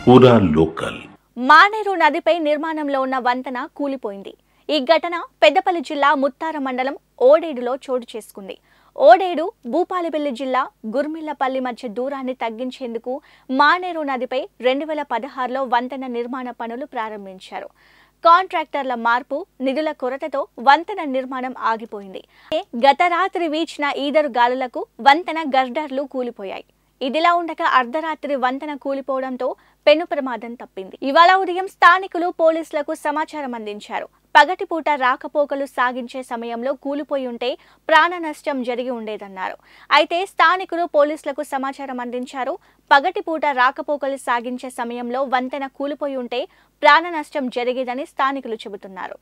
పూరా లోకల్ మానేరు నదిపై నిర్మాణంలో ఉన్న వంతెన కూలిపోయింది ఈ ఘటన పెద్దపల్లి జిల్లా ముత్తార మండలం ఓడేడులో చోటు చేసుకుంది ఓడేడు భూపాలపల్లి జిల్లా గుర్మిళ్లపల్లి మధ్య దూరాన్ని తగ్గించేందుకు మానేరు నదిపై రెండు వేల పదహారులో వంతెన నిర్మాణ పనులు ప్రారంభించారు కాంట్రాక్టర్ల మార్పు నిధుల కొరతతో వంతెన నిర్మాణం ఆగిపోయింది గత రాత్రి వీచిన ఈదరు గాలులకు వంతెన గర్డర్లు కూలిపోయాయి ఇదిలా ఉండగా అర్ధరాత్రి వంతెన కూలిపోవడంతో పెను ప్రమాదం తప్పింది ఇవాళ ఉదయం స్థానికులు పోలీసులకు సమాచారం అందించారు పగటిపూట రాకపోకలు సాగించే సమయంలో కూలిపోయి ఉంటే ప్రాణ నష్టం జరిగి ఉండేదన్నారు అయితే స్థానికులు పోలీసులకు సమాచారం అందించారు పగటిపూట రాకపోకలు సాగించే సమయంలో వంతెన కూలిపోయి ఉంటే ప్రాణ నష్టం జరిగేదని స్థానికులు చెబుతున్నారు